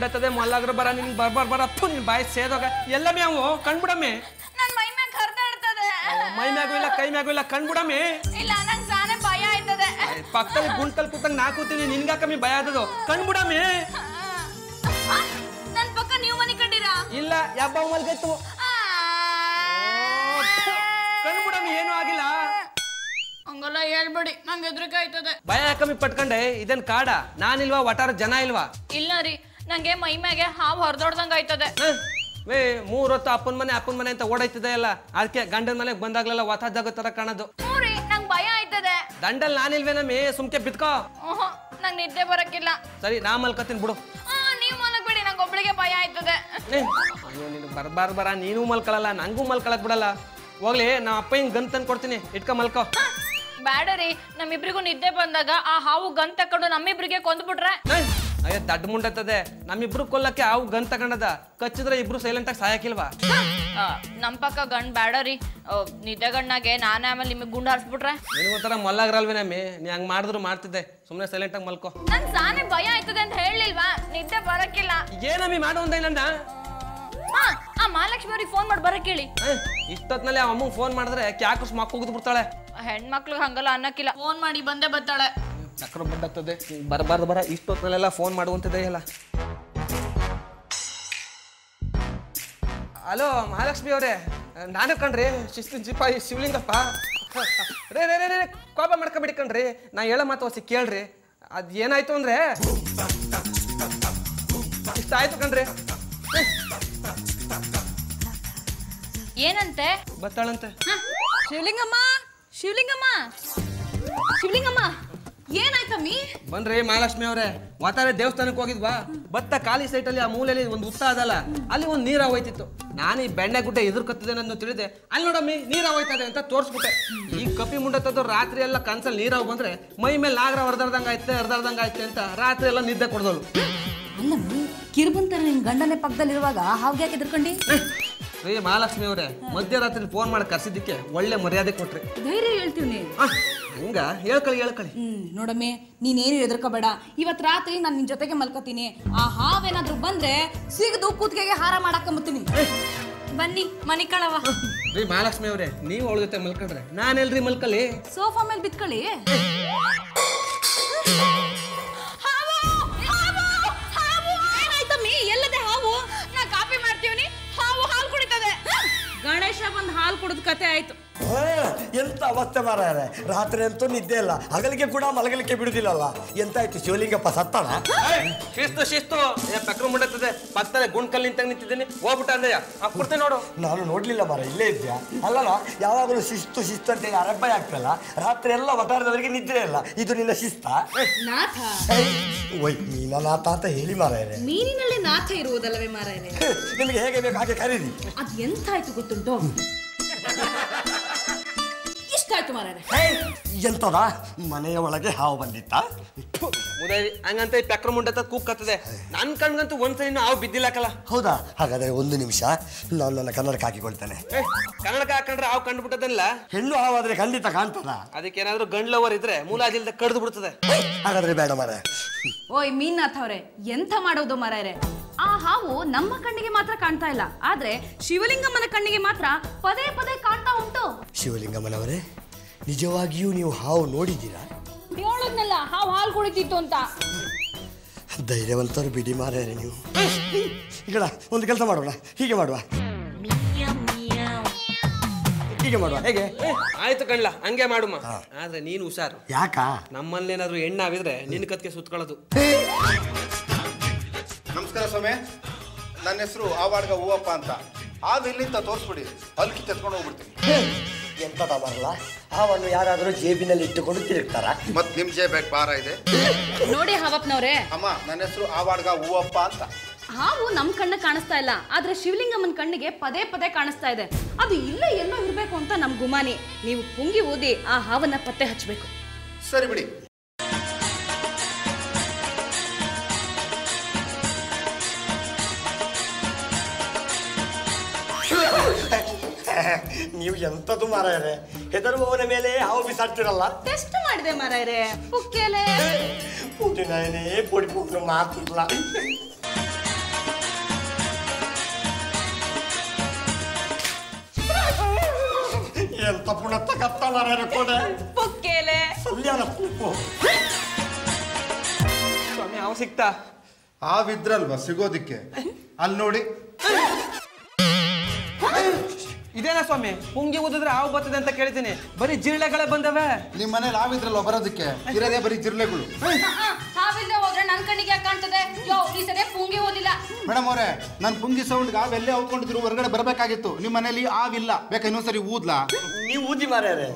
ಮುಂಡತ್ತದೆ ಮಲ್ಲಾಗ್ರ ಬರ ನಿನ್ ಬರ್ಬಾರ್ ಬರ ಥು ನಿನ್ ಬಾಯಿ ಸೇದೋಗ ಎಲ್ಲ ಮ್ಯಾವು ಕಣ್ಬಿಡಮ್ಮೆ ನನ್ ಮೈ ಮ್ಯಾಗ ಹರಿದಾಡ್ತದೆ ಮೈ ಮ್ಯಾಗೂ ಇಲ್ಲ ಕೈ ಮ್ಯಾಗೂ ಇಲ್ಲ ಕಣ್ಬಿಡಮ್ಮೆ ಇಲ್ಲ ನಂಗ್ ಸಾನೆ ಭಯ ಆಯ್ತದೆ ಪಕ್ಕದಲ್ಲಿ ಗುಂಟಲ್ ಕೂತಂಗ್ ನಾ ಕೂತೀನಿ ನಿನ್ಗ ಕಮ್ಮಿ ಭಯ ಆದದು ಕಣ್ಬಿಡಮ್ಮೆ ಆ, ನನ್ ಪಕ್ಕ ನೀವು ಮನೆ ಕಂಡಿರಾ ಇಲ್ಲ ಯಬ್ಬ ಮಲ್ಗೈತು ಕಣ್ಬಿಡಮ್ಮೆ ಏನೂ ಆಗಿಲ್ಲ ಹಂಗಲ್ಲ ಹೇಳ್ಬೇಡಿ ನಂಗೆ ಹೆದ್ರಿಕೆ ಆಯ್ತದೆ ಭಯ ಕಮ್ಮಿ ಪಟ್ಕೊಂಡೆ ಇದೇನ್ ಕಾಡ ನಾನಿಲ್ವಾ ವಟಾರ ಜನ ಇಲ್ವಾ ಇಲ್ಲ ರೀ ನಂಗೆ ಮೈ ಮ್ಯಾಗೆ ಹಾವು ಹೊರದೊಡ್ದಂಗ ಆಯ್ತದೆ ಹ? ವೇ ಮೂರ್ ಹೊತ್ತು ಅಪ್ಪನ ಮನೆ ಅಪ್ಪನ ಮನೆ ಅಂತ ಓಡೈತಿದೆ ಅಲ್ಲ ಅದಕ್ಕೆ ಗಂಡನ ಮನೆಗೆ ಬಂದಾಗ್ಲೆಲ್ಲ ವಥ ಜಾಗ ತರ ಕಾಣೋದು ಹ್ಞೂ ರೀ ನಂಗ್ ಭಯ ಆಯ್ತದೆ ದಂಡಲ್ ನಾನಿಲ್ವೇನಮ್ಮಿ ಸುಮ್ಕೆ ಬಿತ್ಕೋ ಊಹು, ನಂಗ್ ನಿದ್ದೆ ಬರಕ್ಕಿಲ್ಲ ಸರಿ ನಾ ಮಲ್ಕತ್ತೀನಿ ಬಿಡು ಆ, ನೀವ್ ಮಲಗ್ಬೇಡಿ ನಂಗೆ ಒಬ್ಳಿಗೆ ಭಯ ಆಯ್ತದೆ ಏ, ಅಯ್ಯೋ ನೀನು ಬರ್ಬಾರ್ ಬರ ನೀನು ಮಲ್ಕೊಳಲ್ಲ ನಂಗೂ ಮಲ್ಕೊಳಕ್ ಬಿಡಲ್ಲ ಹೋಗ್ಲಿ ನಾ ಅಪ್ಪ ಹಿಂಗ್ ಗನ್ ತಂದು ಕೊಡ್ತೀನಿ ಇಟ್ಕ ಮಲ್ಕೋ ಬೇಡ ರೀ ನಮ್ಮಿಬ್ರಿಗೂ ನಿದ್ದೆ ಬಂದಾಗ ಆ ಹಾವು ಗನ್ ತಕೊಂಡು ನಮ್ಮಿಬ್ರಿಗೆ ಕೊಂದ್ಬಿಟ್ರೆ ಏ, ಅಯ್ಯೋ ದಡ್ಡ ಮುಂಡತ್ತದೆ ನಮ್ಮಿಬ್ರು ಕೊಲ್ಲಕ್ಕೆ ಅವು ಗನ್ ತಗೊಂಡದ ಕಚ್ಚಿದ್ರೆ ಇಬ್ರು ಸೈಲೆಂಟ್ ಆಗಿ ಸಾಯಕಿಲ್ವಾ ಆ, ನಮ್ ಪಕ್ಕ ಗಂಡ್ ಬೇಡ ರೀ ಆ, ನಿದ್ದೆ ಗಣ್ಣಾಗೆ ನಾನೇ ಆಮೇಲೆ ನಿಮಗೆ ಗುಂಡು ಹಾರಿಸ್ಬಿಟ್ರೆ ನಿನಗೊಂಥರ ಮಲ್ಲಾಗ್ರಲ್ವೇನಮ್ಮಿ ನೀ ಹಂಗ್ ಮಾಡಿದ್ರು ಮಾಡ್ತಿದ್ದೆ ಸುಮ್ಮನೆ ಸೈಲೆಂಟ್ ಆಗಿ ಮಲ್ಕೋ ನನ್ ಸಾನೆ ಭಯ ಆಯ್ತದೆ ಅಂತ ಹೇಳಿಲ್ವಾ ನಿದ್ದೆ ಬರಕ್ಕಿಲ್ಲ ಏನಮ್ಮಿ ಮಾಡು ಒಂದೇ ನನ್ನ ಹಾ ಆ ಮಹಾಲಕ್ಷ್ಮಿ ಅವ್ರಿಗೆ ಫೋನ್ ಮಾಡಿ ಬರಕ್ ಹೇಳಿ ಇಷ್ಟೊತ್ನಲ್ಲಿ ಆ ಅಮ್ಮಂಗೆ ಫೋನ್ ಮಾಡಿದ್ರೆ ಕ್ಯಾಕಸ್ ಮಕ್ಕ ಹೋಗಿದ್ ಬಿಡ್ತಾಳೆ ಹೆಣ್ಮಕ್ಳಿಗೆ ಹಂಗಲ್ಲ ಅನ್ನಕ್ಕಿಲ್ಲ ಫೋನ್ ಮಾಡಿ ಬಂದೇ ಬರ್ತಾಳೆ ಚಕ್ರ ಬಂದಾಗ್ತದೆ ಬರಬಾರ್ದು ಬರ ಇಷ್ಟೊತ್ನಲ್ಲೆಲ್ಲ ಫೋನ್ ಮಾಡುವಂತದೇ ಇಲ್ಲ ಹಲೋ ಮಹಾಲಕ್ಷ್ಮಿ ಅವರೇ ನಾನು ಕಣ್ರಿ ಶಿಸ್ತಿನ ಸಿಪಾಯಿ ಶಿವಲಿಂಗಪ್ಪ ರೇ ರೇ ರೇ ರೇ ಕೋಪ ಮಾಡ್ಕೊಬಿಡಿ ಕಣ್ರಿ ನಾ ಹೇಳೋ ಮಾತು ಹೊಸಿ ಕೇಳ್ರಿ ಅದು ಏನಾಯ್ತು ಅಂದ್ರೆ ಇಷ್ಟ ಆಯ್ತು ಕಣ್ರಿ ಏನಂತೆ ಬತ್ತಾಳಂತೆ ಶಿವಲಿಂಗಮ್ಮ ಶಿವಲಿಂಗಮ್ಮ ಶಿವಲಿಂಗಮ್ಮ ಏನಾಯ್ತಮ್ಮಿ ಬನ್ರಿ ಮಹಾಲಕ್ಷ್ಮಿ ಅವರೇ ವಾತಾವರಣ ದೇವಸ್ಥಾನಕ್ಕೆ ಹೋಗಿದ್ವಾ ಭತ್ತ ಖಾಲಿ ಸೈಟಲ್ಲಿ ಆ ಮೂಲೆಯಲ್ಲಿ ಒಂದು ಉತ್ತ ಅದಲ್ಲ ಅಲ್ಲಿ ಒಂದು ನೀರ ಹೋಯ್ತಿತ್ತು ನಾನು ಈ ಬೆಣ್ಣೆ ಗುಡ್ಡೆ ಎದುರ್ಕತ್ತಿದ್ದೇನೆ ಅನ್ನೋ ತಿಳಿದೆ ಅಲ್ಲಿ ನೋಡಮ್ಮಿ ನೀರ ಹೋಯ್ತದೆ ಅಂತ ತೋರಿಸ್ಬಿಟ್ಟೆ ಈ ಕಪಿ ಮುಂಡತ್ತದ್ದು ರಾತ್ರಿ ಎಲ್ಲ ಕನ್ಸಲ್ಲಿ ನೀರಾವ್ ಬಂದ್ರೆ ಮೈ ಮೇಲೆ ನಾಗರ ಹೊಡೆದಾಡ್ದಂಗೆ ಆಯ್ತೆ ಹರಿದಾಡ್ದಂಗೆ ಆಯ್ತೆ ಅಂತ ರಾತ್ರಿ ಎಲ್ಲ ನಿದ್ದೆ ಕೊಡ್ದೋಳು ಅಲ್ಲಮ್ಮಿ ಕಿರ್ಬಂತರ ನಿನ್ ಗಂಡನೇ ಪಕ್ಕದಲ್ಲಿರುವಾಗ ಹಾವ್ಗೆ ಯಾಕೆ ಎದ್ರಕೊಂಡಿ ರೀ ಮಹಾಲಕ್ಷ್ಮಿ ಅವರೇ ಮಧ್ಯರಾತ್ರಿ ಫೋನ್ ಮಾಡಿ ಕರ್ಸಿದ್ದಕ್ಕೆ ಒಳ್ಳೆ ಮರ್ಯಾದೆ ಕೊಟ್ರಿ ಧೈರ್ಯ ಹೇಳ್ತೀವಿ ಆ, ಹಂಗ ಹೇಳ್ಕಳಿ ಹೇಳ್ಕಳಿ ಹ್ಮ್ ನೋಡಮ್ಮಿ ನೀನೇನು ಹೆದರ್ಕೋಬೇಡ ಇವತ್ ರಾತ್ರಿ ನಾನು ನಿನ್ ಜೊತೆಗೆ ಮಲ್ಕೋತೀನಿ ಆ ಹಾವೇನಾದ್ರೂ ಬಂದ್ರೆ ಸಿಗದು ಕೂತ್ಗೆಗೆ ಹಾರ ಮಾಡಾಕೊಂಬತ್ತೀನಿ ಬನ್ನಿ ಮನಿ ಕಳವ ರೀ ಮಹಾಲಕ್ಷ್ಮಿ ಅವರೇ ನೀವು ಅವಳ ಜೊತೆ ಮಲ್ಕೊಂಡ್ರೆ ನಾನೆಲ್ರಿ ಮಲ್ಕಲಿ ಸೋಫಾ ಮೇಲೆ ಬಿತ್ಕೊಳ್ಳಿ ಏನಾಯ್ತಮ್ಮಿ ಎಲ್ಲದೆ ಹಾವು ನಾ ಕಾಪಿ ಮಾಡ್ತೀವಿ ಹಾವು ಹಾಲು ಕುಡಿತದೆ ಗಣೇಶ ಬಂದ್ ಹಾಲು ಕುಡಿದ ಕತೆ ಆಯ್ತು ಆ, ಎಂತ ಅವಸ್ಥೆ ಮಾರಾಯರೆ ರಾತ್ರಿ ಅಂತೂ ನಿದ್ದೆ ಇಲ್ಲ ಹಗಲಿಗೆ ಕೂಡ ಮಲಗಲಿಕ್ಕೆ ಬಿಡುದಿಲ್ಲಲ್ಲ ಎಂತಾಯ್ತು ಶಿವಲಿಂಗಪ್ಪ ಸತ್ತನ ಶಿಸ್ತು ಶಿಸ್ತು ಏ ಪಕ್ರ ಮುಂಡತ್ತದೆ ಪಕ್ಕದಲ್ಲಿ ಗುಂಡ್ಕಲ್ ನಿಂತಂಗ್ ನಿಂತಿದ್ದೀನಿ ಹೋಗ್ಬಿಟ್ಟ ಅಂದಯ್ಯ ಕೊಡ್ತೇನೆ ನೋಡು ನಾನು ನೋಡ್ಲಿಲ್ಲ ಮರ ಇಲ್ಲೇ ಇದ್ಯಾ ಅಲ್ಲಲ್ಲ ಯಾವಾಗಲೂ ಶಿಸ್ತು ಶಿಸ್ತು ಅಂತ ಹೇಳಿ ಅರಬ್ಬ ಆಗ್ತಲ್ಲ ರಾತ್ರಿ ಎಲ್ಲ ವಟಾರದವರಿಗೆ ನಿದ್ರೆ ಇಲ್ಲ ಇದು ನಿನ್ನ ಶಿಸ್ತ ನಾಥ ಒಯ್ ನೀನನಾಥ ಅಂತ ಹೇಳಿ ಮಾರಾಯರೆ ಮೀನಿನಲ್ಲಿ ನಾಥ ಇರುವುದಲ್ಲವೇ ಮಾರಾಯನೆ ನಿಮಗೆ ಹೇಗೆ ಬೇಕು ಹಾಗೆ ಕರೀರಿ ಅದ್ ಎಂತಾಯ್ತು ಗೊತ್ತುಂಟು ಇಷ್ಟಾಯ್ತು ಮಾರಾಯನೆ ಎಂತದ ಮನೆಯ ಒಳಗೆ ಹಾವು ಬಂದಿತ್ತ ಮುದೇವಿ ಹಂಗಂತ ಈ ಪಕ್ರ ಮುಂಡತ ಕೂಕ್ಕತ್ತದೆ ನನ್ ಕಣ್ಗಂತೂ ಒಂದ್ಸರಿ ಹಾವು ಬಿದ್ದಿಲ್ಲಕಲ್ಲ ಹೌದಾ ಹಾಗಾದ್ರೆ ಒಂದು ನಿಮಿಷ ನಾನು ನನ್ನ ಕನ್ನಡಕ್ಕೆ ಹಾಕಿಕೊಳ್ತೇನೆ ಏ ಕನ್ನಡಕ ಹಾಕೊಂಡ್ರೆ ಹಾವು ಕಂಡುಬಿಟ್ಟದಲ್ಲ ಹೆಣ್ಣು ಹಾವಾದ್ರೆ ಖಂಡಿತ ಕಾಣ್ತದ ಅದಕ್ಕೆ ಏನಾದ್ರು ಗಂಡ್ಲವರ್ ಇದ್ರೆ ಮೂಲಾಜಿಲ್ದ ಕಡ್ದು ಬಿಡ್ತದೆ ಹಾಗಾದ್ರೆ ಬೇಡ ಮಾರ ಓಯ್ ಮೀನ್ನಾಥ್ ಅವ್ರೆ ಎಂತ ಮಾಡೋದು ಮಾರಾಯರೆ ಆ ಹಾವು ನಮ್ಮ ಕಣ್ಣಿಗೆ ಮಾತ್ರ ಕಾಣ್ತಾ ಇಲ್ಲ ಆದ್ರೆ ಶಿವಲಿಂಗಮ್ಮನ ಕಣ್ಣಿಗೆ ಮಾತ್ರ ಪದೇ ಪದೇ ಕಾಣ್ತಾ ಉಂಟು ಶಿವಲಿಂಗಮ್ಮನವರೇ ನಿಜವಾಗಿಯೂ ನೀವು ಹಾವು ನೋಡಿದ್ದೀರಾ ಹೇಳದ್ನಲ್ಲ ಹಾವು ಹಾಲು ಕುಡಿತಿತ್ತು ಅಂತ ಧೈರ್ಯವಂತರು ಬಿಡಿ ಮಾರಾಯರೆ ನೀವು ಈಗ ಒಂದು ಕೆಲಸ ಮಾಡೋಣ ಹೀಗೆ ಮಾಡುವ ಹೀಗೆ ಮಾಡುವ ಹೇಗೆ ಏ, ಆಯ್ತು ಕಣ್ಲ ಹಂಗೆ ಮಾಡುಮ ಆದ್ರೆ ನೀನು ಹುಷಾರು ಯಾಕಾ ನಮ್ಮಲ್ಲೇನಾದ್ರೂ ಹೆಣ್ಣಾವಿದ್ರೆ ನಿನ್ನ ಕತ್ಗೆ ಸುತ್ಕೊಳ್ಳೋದು ನಮಸ್ಕಾರ ಸ್ವಾಮಿ ನನ್ನ ಹೆಸರು ಆವಾಡ್ಗ ಹೂವಪ್ಪ ಅಂತ ಆವ್ ಇಲ್ಲಿಂದ ತೋರಿಸ್ಬಿಡಿ ಅಲ್ಕಿ ತೆತ್ಕೊಂಡು ಹೋಗ್ಬಿಡ್ತೀನಿ ಎಂತದ ಬರಲ್ಲ ಹಾವನ್ನು ಯಾರಾದರೂ ಜೇಬಿನಲ್ಲಿ ಇಟ್ಟುಕೊಂಡು ತಿರುಗ್ತಾರ ಮತ್ ನಿಮ್ ಜೇಬ್ ಭಾರ ಇದೆ ನೋಡಿ ಹಾವಪ್ನವ್ರೆ ಅಮ್ಮ ನನ್ನ ಹೆಸರು ಆವಾಡ್ಗ ಹೂವಪ್ಪ ಅಂತ ಹಾವು ನಮ್ ಕಣ್ಣ ಕಾಣಿಸ್ತಾ ಇಲ್ಲ ಆದ್ರೆ ಶಿವಲಿಂಗಮ್ಮನ ಕಣ್ಣಿಗೆ ಪದೇ ಪದೇ ಕಾಣಿಸ್ತಾ ಇದೆ ಅದು ಇಲ್ಲೇ ಎಲ್ಲೋ ಇರ್ಬೇಕು ಅಂತ ನಮ್ ಗುಮಾನಿ ನೀವು ಪುಂಗಿ ಓದಿ ಆ ಹಾವನ್ನ ಪತ್ತೆ ಹಚ್ಚಬೇಕು ಸರಿ ಬಿಡಿ ನೀವು ಎಂತದು ಮಾರಾಯರೆ ಹೆದರುವವನ ಮೇಲೆ ಹಾವು ಬಿಸಾಡ್ತಿರಲ್ಲ ಟೆಸ್ಟ್ ಮಾಡಿದೆ ಮಾರಾಯರೆ ಪುಕ್ಕೆಲೆ ಪೂಟಿನಾಯನೇ ಪೊಡಿ ಪೂಟಿನ ಮಾತಿಲ್ಲ ಎಂತ ಪುಣ ತಗತ್ತಾನ ಕೊಡೆ ಪುಕ್ಕೇಲೆ ಸಲ್ಯಾನ ಪೂಪು ಸ್ವಾಮಿ ಅವ ಸಿಕ್ತಾ ಆವಿದ್ರಲ್ವಾ ಸಿಗೋದಿಕ್ಕೆ ಅಲ್ಲಿ ನೋಡಿ ಇದೇನಾ ಸ್ವಾಮಿ ಪುಂಗಿ ಊದಿದ್ರೆ ಹಾವು ಬರ್ತದೆ ಅಂತ ಕೇಳ್ತೀನಿ ಬರೀ ಜಿರಳೆಗಳೇ ಬಂದವೆ ನಿಮ್ಮ ಮನೇಲಿ ಆವಿದ್ರಲ್ವಾ ಬರೋದಕ್ಕೆ ಇರೋದೇ ಬರೀ ಜಿರ್ಲೆಗಳು ಹಾವಿಲ್ದೆ ಹೋದ್ರೆ ನನ್ ಕಣ್ಣಿಗೆ ಯಾಕೆ ಕಾಣ್ತದೆ ಯೋ ಈ ಸರಿ ಪುಂಗಿ ಓದಿಲ್ಲ ಮೇಡಮ್ ಅವರೇ ನಾನು ಪುಂಗಿ ಸೌಂಡ್ಗೆ ಆವೆಲ್ಲೇ ಔತ್ಕೊಂಡಿದ್ರು ಹೊರಗಡೆ ಬರಬೇಕಾಗಿತ್ತು ನಿಮ್ಮ ಮನೇಲಿ ಆವಿಲ್ಲ ಬೇಕಾ ಇನ್ನೊಂದ್ಸರಿ ಊದ್ಲಾ ನೀವು ಊದಿ ಮಾರ್ಯಾರೆ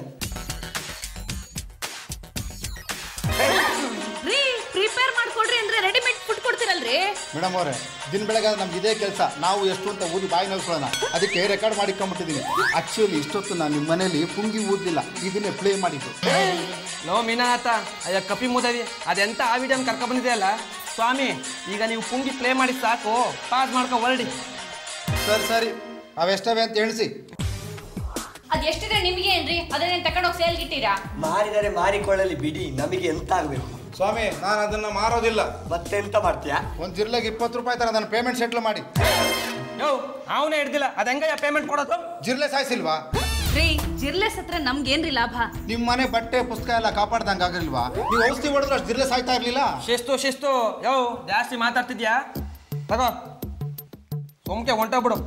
ರೀ ಪ್ರಿಪೇರ್ ಮಾಡ್ಕೊಡ್ರಿ ಅಂದ್ರೆ ರೆಡಿಮೇಡ್ ಫುಡ್ ಕೊಡ್ತೀರಲ್ರಿ ಮೇಡಮ್ ಅವರೇ ದಿನ ಬೆಳಗ್ಗೆ ನಮ್ಗೆ ಇದೇ ಕೆಲಸ ನಾವು ಎಷ್ಟು ಅಂತ ಊದಿ ಬಾಯಿ ನಲ್ಕೊಳ್ಳೋಣ ಅದಕ್ಕೆ ರೆಕಾರ್ಡ್ ಮಾಡಿಕೊಂಡ್ಬಿಟ್ಟಿದ್ದೀನಿ ಆಕ್ಚುಲಿ ಇಷ್ಟೊತ್ತು ನಾನು ನಿಮ್ಮ ಮನೇಲಿ ಪುಂಗಿ ಊದಿಲ್ಲ ಇದನ್ನೇ ಪ್ಲೇ ಮಾಡಿದ್ದು ಲೋ ಮೀನಾಥ ಅಯ್ಯ ಕಪಿ ಮುದವಿ ಅದೆಂತ ಆ ವಿಡಿಯೋ ಕರ್ಕೊ ಬಂದಿದೆಯಲ್ಲ ಸ್ವಾಮಿ ಈಗ ನೀವು ಪುಂಗಿ ಪ್ಲೇ ಮಾಡಿ ಸಾಕು ಪಾಸ್ ಮಾಡ್ಕೊ ಹೊರಡಿ ಸರಿ ಸರಿ ಅವೆಷ್ಟವೆ ಅಂತ ಎಣಿಸಿ ಅದ್ ಎಷ್ಟಿದೆ ನಿಮಗೆ ಏನ್ರಿ ಅದನ್ನ ತಕೊಂಡೋಗಿ ಸೇಲ್ ಇಟ್ಟಿರಾ ಮಾರಿದರೆ ಮಾರಿಕೊಳ್ಳಲಿ ಬಿಡಿ ನಮಗೆ ಎಂತ ಆಗ್ಬೇಕು ಸ್ವಾಮಿ ನಾನು ಅದನ್ನ ಮಾರೋದಿಲ್ಲ ಮತ್ತೆಂತ ಮಾಡ್ತೀಯಾ ಒಂದು ಜಿರ್ಲೆಗೆ ಇಪ್ಪತ್ತು ರೂಪಾಯಿ ತರ ನನ್ನ ಪೇಮೆಂಟ್ ಸೆಟ್ಲ್ ಮಾಡಿ ಯೋ ಅವನೇ ಹಿಡ್ದಿಲ್ಲ ಅದ ಹೆಂಗಯ್ಯ ಪೇಮೆಂಟ್ ಕೊಡೋದು ಜಿರ್ಲೆ ಸಾಯಿಸಿಲ್ವಾ ರೀ ಜಿರ್ಲೆ ಸತ್ರ ನಮ್ಗೇನ್ರಿ ಲಾಭ ನಿಮ್ಮ ಮನೆ ಬಟ್ಟೆ ಪುಸ್ತಕ ಎಲ್ಲ ಕಾಪಾಡ್ದಂಗೆ ಆಗಿಲ್ವಾ ನೀವು ಔಷಧಿ ಹೊಡೆದ್ರೆ ಅಷ್ಟು ಜಿರ್ಲೆ ಸಾಯ್ತಾ ಇರ್ಲಿಲ್ಲ ಶಿಸ್ತು ಶಿಸ್ತು ಯೋ ಜಾಸ್ತಿ ಮಾತಾಡ್ತಿದ್ಯಾ ತಗೋ ಸೋಮ್ಕೆ ಹೊಂಟೋಗ್ಬಿಡು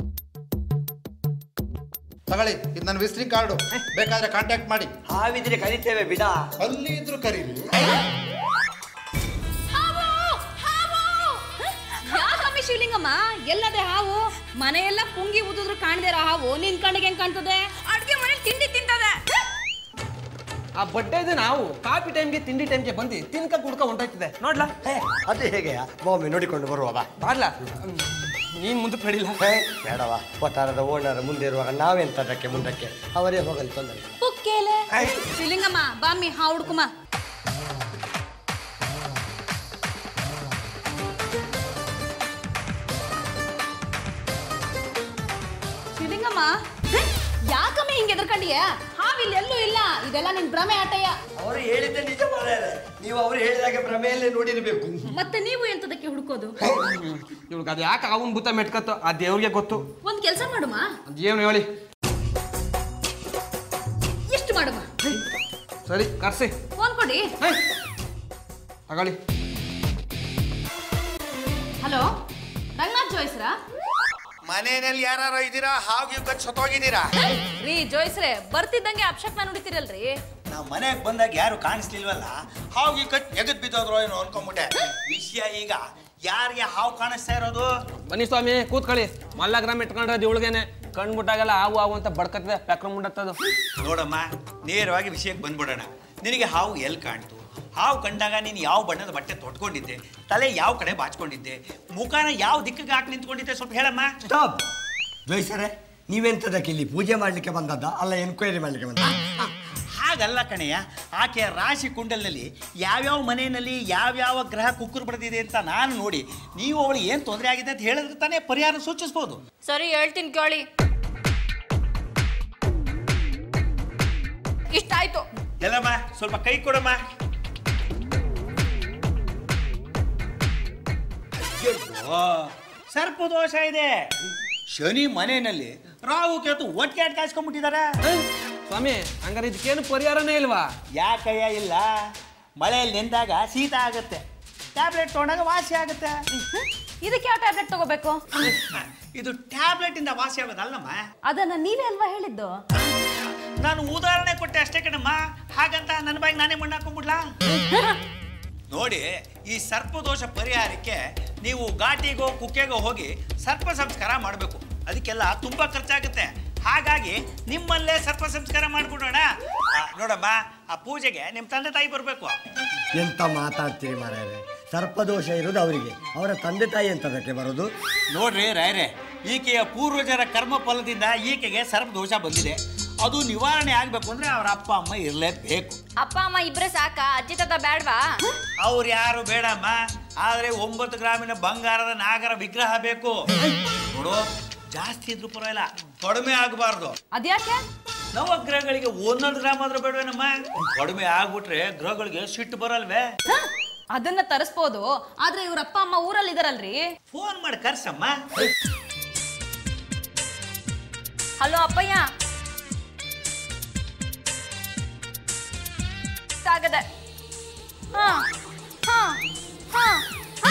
ತಗೊಳ್ಳಿ ಇದು ನನ್ನ ವಿಸಿಟಿಂಗ್ ಕಾರ್ಡು ಬೇಕಾದ್ರೆ ಕಾಂಟ್ಯಾಕ್ಟ್ ಮಾಡಿ ಹಾವಿದ್ರೆ ಕರಿತೇವೆ ಬಿಡ ಅಲ್ಲಿ ಇದ್ರು ಕರೀರಿ ಯಾಕಮ್ಮಿ ಶಿವಲಿಂಗಮ್ಮ ಎಲ್ಲದೆ ಹಾವು ಮನೆಯೆಲ್ಲ ಪುಂಗಿ ಉದಿದ್ರು ಕಾಣ್ದಿರ ಹಾವು ನಿನ್ ಕಣ್ಣಿಗೆ ಹೆಂಗ್ ಕಾಣ್ತದೆ ಅಡ್ಗೆ ಮನೇಲಿ ತಿಂಡಿ ತಿಂತದೆ ಆ ಬಡ್ಡೆದು ನಾವು ಕಾಫಿ ಟೈಮ್ಗೆ ತಿಂಡಿ ಟೈಮ್ಗೆ ಬಂದು ತಿನ್ಕ ಕುಡ್ಕ ಹೊಂಟೋಯ್ತದೆ ನೋಡ್ಲಾ ಹೇ ಅದು ಹೇಗೆ ಒಮ್ಮೆ ನೋಡಿಕೊಂಡು ಬರುವ ಬಾ ಬಾರ್ಲಾ ನೀನ್ ಮುಂದಕ್ಕೆ ನಡಿಲ್ಲ ಹೇ ಬೇಡವ ಒಟ್ಟಾರದ ಓನರ್ ಮುಂದೆ ಇರುವಾಗ ನಾವೆಂತದಕ್ಕೆ ಮುಂದಕ್ಕೆ ಅವರೇ ಹೋಗಲಿ ತೊಂದರೆ ಇಲ್ಲ. ಪುಕ್ಕೇಲೆ ಶಿವಲಿಂಗಮ್ಮ ಬಾಮಿ ಹಾ ಹುಡ್ಕುಮ ಶಿವಲಿಂಗಮ್ಮ ಯಾಕಮ್ಮಿ ಹಿಂಗೆ ಎದ್ರಕಂಡಿಯ ಹಾವಿಲ್ಲ ಎಲ್ಲೂ ಇಲ್ಲ ಇದೆಲ್ಲ ನಿನ್ ಭ್ರಮೆ ಆಟಯ್ಯ ಅವರು ಹೇಳಿದ್ದೆ ನಿಜ ಮಾರ್ಯಾರೆ ನೀವು ಅವರು ಹೇಳಿದಾಗೆ ಭ್ರಮೆಯಲ್ಲೇ ನೋಡಿರ್ಬೇಕು ಮತ್ತೆ ನೀವು ಎಂತದಕ್ಕೆ ಹುಡುಕೋದು ಇವ್ರಿಗೆ ಅದು ಯಾಕೆ ಅವನ್ ಭೂತ ಮೆಟ್ಕತ್ತೋ ಆ ದೇವ್ರಿಗೆ ಗೊತ್ತು ಒಂದ್ ಕೆಲಸ ಮಾಡುಮ ಅದೇನು ಹೇಳಿ ಎಷ್ಟು ಮಾಡುಮ ಸರಿ ಕರ್ಸಿ ಫೋನ್ ಕೊಡಿ ಹೇ ತಗೊಳ್ಳಿ ಹಲೋ ರಂಗನಾಥ್ ಜೋಯ್ಸ್ರಾ ಮನೆಯಲ್ಲಿ ಯಾರು ಇದ್ದೀರಾ ಹಾಗೆ ಕಚ್ಚಿ ಸತ್ತೋಗಿದ್ದೀರಾ ರೀ ಜೋಯ್ಸ್ರೆ ಬರ್ತಿದ್ದಂಗೆ ಅಪ್ಶಕ್ನ ನುಡಿತಿರಲ್ರಿ ನಾವು ಮನೆಗೆ ಬಂದಾಗ ಯಾರು ಕಾಣಿಸ್ಲಿಲ್ವಲ್ಲ ಹಾವು ಕಟ್ ಎಗದ್ ಬಿದ್ದೋದ್ರು ಏನೋ ಅನ್ಕೊಂಬಿಟ್ಟೆ ವಿಷಯ ಈಗ ಯಾರಿಗೆ ಹಾವು ಕಾಣಿಸ್ತಾ ಇರೋದು ಬನ್ನಿ ಸ್ವಾಮಿ ಕೂತ್ಕೊಳ್ಳಿ ಮಲ್ಲಗ್ರಾಮ್ ಇಟ್ಕೊಂಡ್ರೆ ಇವಳಿಗೇನೆ ಕಣ್ಬಿಟ್ಟಾಗೆಲ್ಲ ಹಾವು ಹಾವು ಅಂತ ಬಡ್ಕತ್ತದೆ ಪ್ಯಾಕ್ರ ಮುಂಡತ್ತದು ನೋಡಮ್ಮ ನೇರವಾಗಿ ವಿಷಯಕ್ಕೆ ಬಂದ್ಬಿಡೋಣ ನಿನಗೆ ಹಾವು ಎಲ್ಲಿ ಕಾಣ್ತು ಹಾವು ಕಂಡಾಗ ನೀನು ಯಾವ ಬಣ್ಣದ ಬಟ್ಟೆ ತೊಟ್ಕೊಂಡಿದ್ದೆ ತಲೆ ಯಾವ ಕಡೆ ಬಾಚ್ಕೊಂಡಿದ್ದೆ ಮುಖನ ಯಾವ ದಿಕ್ಕಿಗೆ ಹಾಕಿ ನಿಂತ್ಕೊಂಡಿದ್ದೆ ಸ್ವಲ್ಪ ಹೇಳಮ್ಮ ಸ್ಟಾಪ್ ಜೋಯ್ಸರೆ ನೀವೆಂತದಕ್ಕೆ ಇಲ್ಲಿ ಪೂಜೆ ಮಾಡ್ಲಿಕ್ಕೆ ಬಂದದ್ದ ಅಲ್ಲ ಎನ್ಕ್ವೈರಿ ಮಾಡ್ಲಿಕ್ಕೆ ಬಂದ ಹಾಗಲ್ಲ ಕಣಯ್ಯ ಆಕೆಯ ರಾಶಿ ಕುಂಡಲಿನಲ್ಲಿ ಯಾವ್ಯಾವ ಮನೆಯಲ್ಲಿ ಯಾವ್ಯಾವ ಗ್ರಹ ಕುಕ್ಕರು ಬಡ್ದಿದೆ ಅಂತ ನಾನು ನೋಡಿ ನೀವು ಅವಳು ಏನು ತೊಂದರೆ ಆಗಿದೆ ಅಂತ ಹೇಳಿದ್ರೆ ತಾನೇ ಪರಿಹಾರ ಸೂಚಿಸ್ಬೋದು ಸರಿ ಹೇಳ್ತೀನಿ ಕೇಳಿ ಇಷ್ಟ ಆಯ್ತು ಎಲ್ಲಮ್ಮ ಸ್ವಲ್ಪ ಕೈ ಕೊಡಮ್ಮ ಅಯ್ಯಯ್ಯೋ, ಸರ್ಪದೋಷ ಇದೆ ಶನಿ ಮನೆಯಲ್ಲಿ ರಾಹು ಕೇತು ಒಟ್ಟಿಗೆ ಆಟ ಕಾಯಿಸ್ಕೊಂಡ್ಬಿಟ್ಟಿದ್ದಾರೆ ಸ್ವಾಮಿ ಹಂಗಾರೆ ಇದಕ್ಕೇನು ಪರಿಹಾರನೇ ಇಲ್ವಾ ಯಾಕಯ್ಯ ಇಲ್ಲ ಮಳೆಯಲ್ಲಿ ನೆಂದಾಗ ಶೀತ ಆಗುತ್ತೆ ಟ್ಯಾಬ್ಲೆಟ್ ತೊಗೊಂಡಾಗ ವಾಸಿ ಆಗುತ್ತೆ ಇದಕ್ಕೆ ಯಾವ ಟ್ಯಾಬ್ಲೆಟ್ ತಗೋಬೇಕು ಇದು ಟ್ಯಾಬ್ಲೆಟ್ ಇಂದ ವಾಸಿ ಆಗೋದಲ್ಲಮ್ಮ ಅದನ್ನ ನೀವೇ ಅಲ್ವಾ ಹೇಳಿದ್ದು ನಾನು ಉದಾಹರಣೆ ಕೊಟ್ಟೆ ಅಷ್ಟೇ ಕಣಮ್ಮ ಹಾಗಂತ ನನ್ನ ಬಾಯಿಗೆ ನಾನೇ ಮಣ್ಣು ಹಾಕೊಂಡ್ಬಿಡ್ಲಾ ನೋಡಿ ಈ ಸರ್ಪದೋಷ ಪರಿಹಾರಕ್ಕೆ ನೀವು ಘಾಟಿಗೋ ಕುಕ್ಕೆಗೋ ಹೋಗಿ ಸರ್ಪ ಸಂಸ್ಕಾರ ಮಾಡಬೇಕು ಅದಕ್ಕೆಲ್ಲ ತುಂಬಾ ಖರ್ಚಾಗುತ್ತೆ ಹಾಗಾಗಿ ನಿಮ್ಮಲ್ಲೇ ಸರ್ಪ ಸಂಸ್ಕಾರ ಮಾಡ್ಬಿಡೋಣ ಆ, ನೋಡಮ್ಮ ಆ ಪೂಜೆಗೆ ನಿಮ್ಮ ತಂದೆ ತಾಯಿ ಬರಬೇಕು ಎಂತ ಮಾತಾಡ್ತೀರಿ ಮಾರ್ಯಾರೆ ಸರ್ಪದೋಷ ಇರೋದು ಅವರಿಗೆ ಅವರ ತಂದೆ ತಾಯಿ ಎಂತದಕ್ಕೆ ಬರೋದು ನೋಡ್ರಿ ರಾಯರೇ ಈಕೆಯ ಪೂರ್ವಜರ ಕರ್ಮ ಫಲದಿಂದ ಈಕೆಗೆ ಸರ್ಪದೋಷ ಬಂದಿದೆ ಅದು ನಿವಾರಣೆ ಆಗಬೇಕು ಅಂದ್ರೆ ಅವರ ಅಪ್ಪ ಅಮ್ಮ ಇರಲೇಬೇಕು ಅಪ್ಪ ಅಮ್ಮ ಇಬ್ರೆ ಸಾಕ ಅಜ್ಜಿ ತಾತ ಬೇಡ್ವಾ ಅವ್ರು ಯಾರು ಬೇಡಮ್ಮ ಆದ್ರೆ ಒಂಬತ್ತು ಗ್ರಾಮಿನ ಬಂಗಾರದ ನಾಗರ ವಿಗ್ರಹ ಬೇಕು ನೋಡು ಜಾಸ್ತಿ ಇದ್ರು ಪರವಾಗಿಲ್ಲ ಕಡಿಮೆ ಆಗಬಾರ್ದು ಅದ್ಯಾಕೆ ನವಗ್ರಹಗಳಿಗೆ ಒಂದೊಂದು ಗ್ರಾಮ ಆದ್ರೂ ಬೇಡವೇನಮ್ಮ ಕಡಿಮೆ ಆಗ್ಬಿಟ್ರೆ ಗ್ರಹಗಳಿಗೆ ಸಿಟ್ಟು ಬರಲ್ವೇ ಹ? ಅದನ್ನ ತರಿಸ್ಬೋದು ಆದ್ರೆ ಇವ್ರ ಅಪ್ಪ ಅಮ್ಮ ಊರಲ್ಲಿ ಇದಾರಲ್ರಿ ಫೋನ್ ಮಾಡಿ ಕರ್ಸಮ್ಮ ಹಲೋ ಅಪ್ಪಯ್ಯ ಆಗದೆ ಹಾ ಹಾ ಹಾ ಹಾ.